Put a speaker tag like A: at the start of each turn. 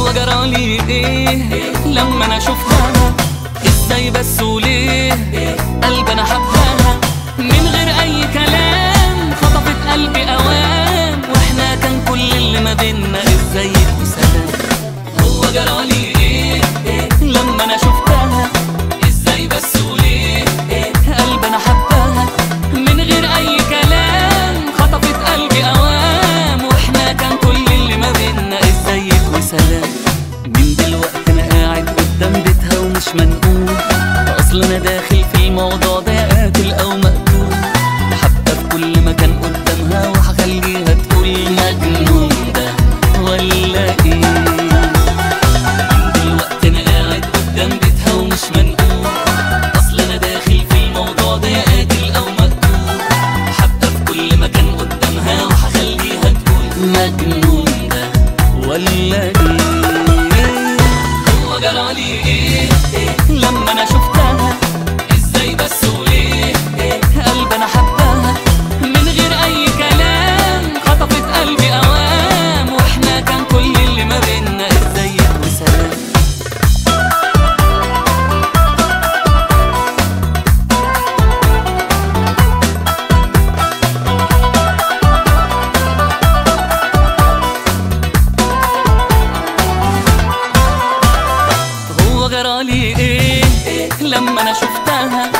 A: هو جرالي ايه لما انا شفتها ازاي بس وليه قلب انا حبها من غير اي كلام خطفت قلبي اوام واحنا كان كل اللي ما بينا ازيك وسلام هو جرالي ايه لما انا شفتها ازاي بس وليه قلب انا حبها من غير اي كلام خطفت قلبي اوام واحنا كان كل اللي ما بينا ازيك وسلام من دلوقتي انا قاعد قدام بيتها ومش منقول اصل انا داخل في الموضوع ده قاتل او مقتول حتى في كل مكان قدامها وهخليها تقول مجنون ده ولا ايه دلوقتي انا قاعد قدام بيتها ومش منقول اصل انا داخل في الموضوع ده قاتل او مقتول حتى في كل مكان قدامها وهخليها تقول مجنون ده ولا ايه هو جرالي ايه لما انا شفتها ازاي بس وليه قلب انا حبها من غير اي كلام خطفت قلبي اوام واحنا كان كل اللي ما بينا ازيك وسلام هو جرالي ايه لما انا شفتها